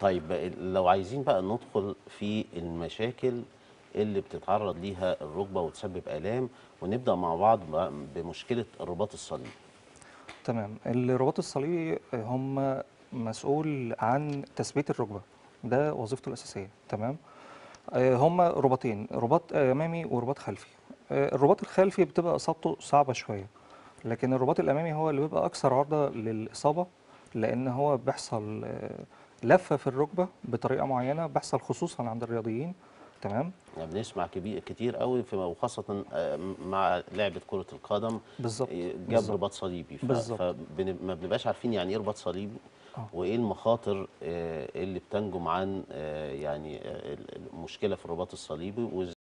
طيب لو عايزين بقى ندخل في المشاكل اللي بتتعرض ليها الركبه وتسبب الام ونبدا مع بعض بقى بمشكله الرباط الصليبي تمام الرباط الصليبي هم مسؤول عن تثبيت الركبة ده وظيفته الأساسية تمام آه، هم رباطين رباط أمامي ورباط خلفي آه، الرباط الخلفي بتبقى إصابته صعبة شوية لكن الرباط الأمامي هو اللي بيبقى أكثر عرضة للإصابة لأن هو بيحصل آه، لفة في الركبة بطريقة معينة بيحصل خصوصا عند الرياضيين تمام يعني بنسمع كبير كتير قوي في وخاصه آه، مع لعبه كره القدم بالظبط جاب بالظبط. رباط صليبي ف- بالظبط. فما بنبقاش عارفين يعني ايه رباط صليبي آه. وايه المخاطر آه، اللي بتنجم عن آه، يعني آه، المشكله في الرباط الصليبي